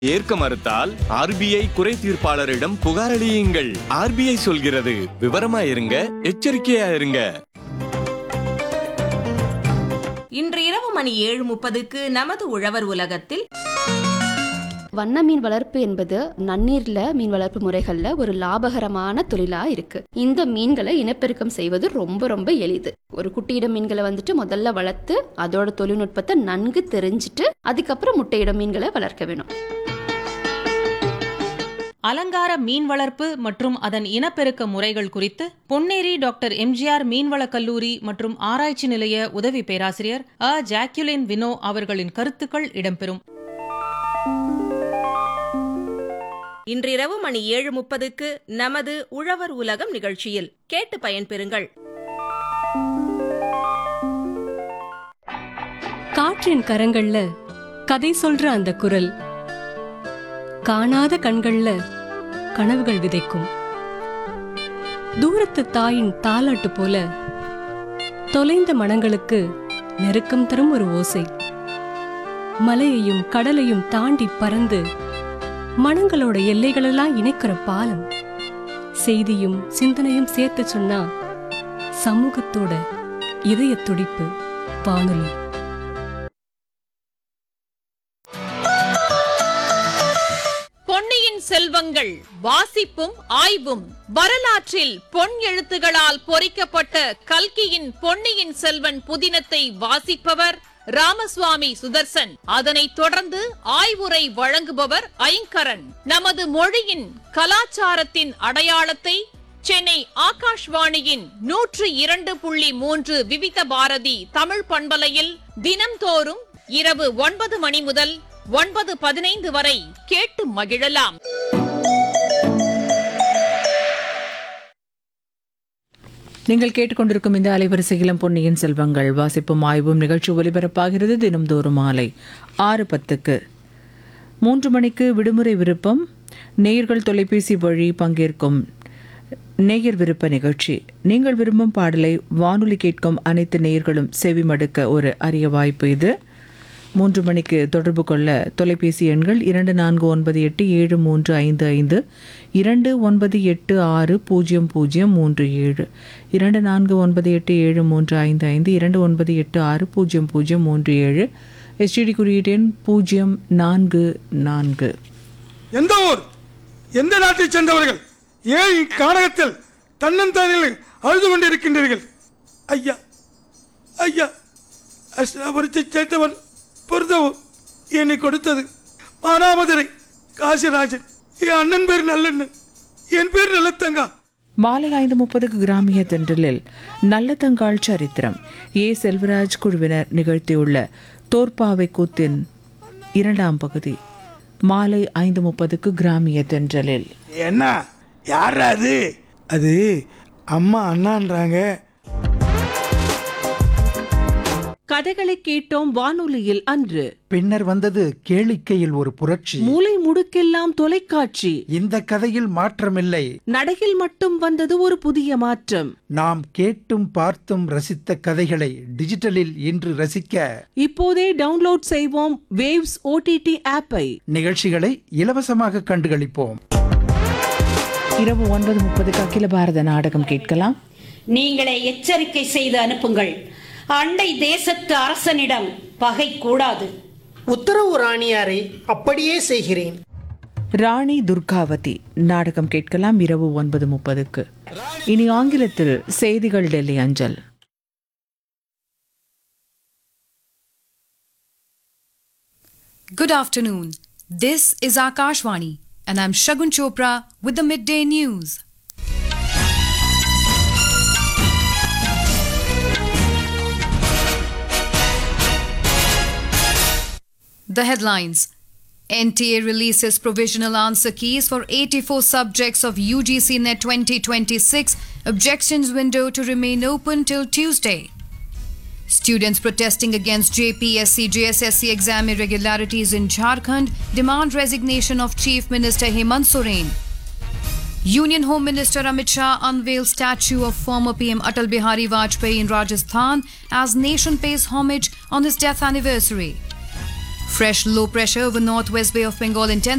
ஏற்க மறுத்தால் ஆர்பிஐ குறை தீர்ப்பாளரிடம் புகாரளியுங்கள் ஆர்பிஐ சொல்கிறது விவரமா இருங்க எச்சரிக்கையா இருங்க இன்று இரவு மணி ஏழு முப்பதுக்கு நமது உழவர் உலகத்தில் வண்ண மீன் வளர்ப்பு என்பது நன்னீர்ல மீன் வளர்ப்பு முறைகள்ல ஒரு லாபகரமான தொழிலா இருக்கு இந்த மீன்களை இனப்பெருக்கம் செய்வது ரொம்ப ரொம்ப எளிது ஒரு குட்டியிடம் மீன்களை வந்துட்டு முதல்ல வளர்த்து அதோட தொழில்நுட்பத்தை நன்கு தெரிஞ்சுட்டு அதுக்கப்புறம் முட்டையிடம் மீன்களை வளர்க்க வேணும் அலங்கார மீன் வளர்ப்பு மற்றும் அதன் இனப்பெருக்க முறைகள் குறித்து பொன்னேரி டாக்டர் எம்ஜிஆர் மீன்வளக் கல்லூரி மற்றும் ஆராய்ச்சி நிலைய உதவி பேராசிரியர் அ ஜாக்குலின் வினோ அவர்களின் கருத்துக்கள் இடம்பெறும் இன்றிரவு மணி ஏழு முப்பதுக்கு நமது உழவர் உலகம் நிகழ்ச்சியில் கேட்டு பயன்பெறுங்கள் காற்றின் கரங்கள்ல கதை சொல்ற அந்த குரல் காணாத கண்கள்ல கனவுகள் விதைக்கும் தூரத்து தாயின் தாலாட்டு போல தொலைந்த மனங்களுக்கு நெருக்கம் தரும் ஒரு ஓசை மலையையும் கடலையும் தாண்டி பறந்து மனங்களோட எல்லைகளெல்லாம் இணைக்கிற பாலம் செய்தியும் சிந்தனையும் சேர்த்து சொன்னா சமூகத்தோட இதய துடிப்பு வானொலி பொன்னியின் செல்வங்கள் வாசிப்பும் ஆய்வும் வரலாற்றில் பொன் எழுத்துகளால் பொறிக்கப்பட்ட கல்கியின் பொன்னியின் செல்வன் புதினத்தை வாசிப்பவர் ராமசுவாமி சுதர்சன் அதனைத் தொடர்ந்து ஆய்வுரை வழங்குபவர் ஐங்கரன் நமது மொழியின் கலாச்சாரத்தின் அடையாளத்தை சென்னை ஆகாஷ்வாணியின் நூற்று இரண்டு புள்ளி மூன்று விவித பாரதி தமிழ் பண்பலையில் தினம்தோறும் இரவு ஒன்பது மணி முதல் ஒன்பது பதினைந்து வரை கேட்டு மகிழலாம் நீங்கள் கேட்டுக்கொண்டிருக்கும் இந்த அலைவரிசையிலும் பொன்னியின் செல்வங்கள் வாசிப்பும் ஆய்வும் நிகழ்ச்சி ஒலிபரப்பாகிறது தினம்தோறும் மாலை ஆறு பத்துக்கு மூன்று மணிக்கு விடுமுறை விருப்பம் நேயர்கள் தொலைபேசி வழி பங்கேற்கும் நேயர் விருப்ப நிகழ்ச்சி நீங்கள் விரும்பும் பாடலை வானொலி கேட்கும் அனைத்து நேயர்களும் செவிமடுக்க ஒரு அரிய வாய்ப்பு இது மூன்று மணிக்கு தொடர்பு கொள்ள தொலைபேசி எண்கள் இரண்டு நான்கு ஒன்பது எட்டு ஏழு மூன்று ஐந்து ஐந்து இரண்டு ஒன்பது எட்டு ஆறு பூஜ்ஜியம் பூஜ்ஜியம் மூன்று ஏழு இரண்டு நான்கு ஒன்பது எட்டு ஏழு மூன்று ஐந்து ஐந்து இரண்டு ஒன்பது எட்டு ஆறு பூஜ்ஜியம் பூஜ்ஜியம் மூன்று ஏழு எஸ்டிடி குறியீட்டு எண் பூஜ்ஜியம் நான்கு நான்கு எந்த ஊர் எந்த நாட்டைச் சேர்ந்தவர்கள் ஏன் இக்கானகத்தில் தன்னந்தனில் அழுது கொண்டிருக்கின்றீர்கள் ஐயா ஐயா அஷ்டாபுரத்தைச் சேர்ந்தவன் பொருத்தவும் என்னை கொடுத்தது மானாமதுரை காசிராஜன் என் அண்ணன் பேர் நல்லண்ணன் என் பேர் நல்லத்தங்கா மாலை ஐந்து முப்பதுக்கு கிராமிய தென்றலில் நல்லதங்கால் சரித்திரம் ஏ செல்வராஜ் குழுவினர் நிகழ்த்தியுள்ள தோற்பாவை கூத்தின் இரண்டாம் பகுதி மாலை ஐந்து முப்பதுக்கு கிராமிய தென்றலில் என்ன யார் அது அது அம்மா அண்ணான்றாங்க கதைகளை கேட்டோம் வானொலியில் அன்று பின்னர் வந்தது கேளிக்கையில் ஒரு புரட்சி மூலை முடுக்கெல்லாம் தொலைக்காட்சி இந்த கதையில் மாற்றமில்லை நடையில் மட்டும் வந்தது ஒரு புதிய மாற்றம் நாம் கேட்டும் பார்த்தும் ரசித்த கதைகளை டிஜிட்டலில் இன்று ரசிக்க இப்போதே டவுன்லோட் செய்வோம் வேவ்ஸ் ஓடிடி ஆப்பை நிகழ்ச்சிகளை இலவசமாக கண்டுகளிப்போம் இரவு ஒன்பது முப்பதுக்கு அகில பாரத நாடகம் கேட்கலாம் நீங்களே எச்சரிக்கை செய்து அனுப்புங்கள் அண்டை தேசத்து அரசனிடம் பகை கூடாது உத்தரவு ராணியாரே அப்படியே செய்கிறேன் ராணி துர்காவதி நாடகம் கேட்கலாம் இரவு ஒன்பது முப்பதுக்கு இனி ஆங்கிலத்தில் செய்திகள் டெல்லி அஞ்சல் Good afternoon. This is Akashvani, and I'm Shagun Chopra with the midday news. The headlines NTA releases provisional answer keys for 84 subjects of UGC NET 2026. Objections window to remain open till Tuesday. Students protesting against JPSC JSSC exam irregularities in Jharkhand demand resignation of Chief Minister Hemant Soren. Union Home Minister Amit Shah unveils statue of former PM Atal Bihari Vajpayee in Rajasthan as nation pays homage on his death anniversary. Fresh low pressure over northwest Bay of Bengal intensifies.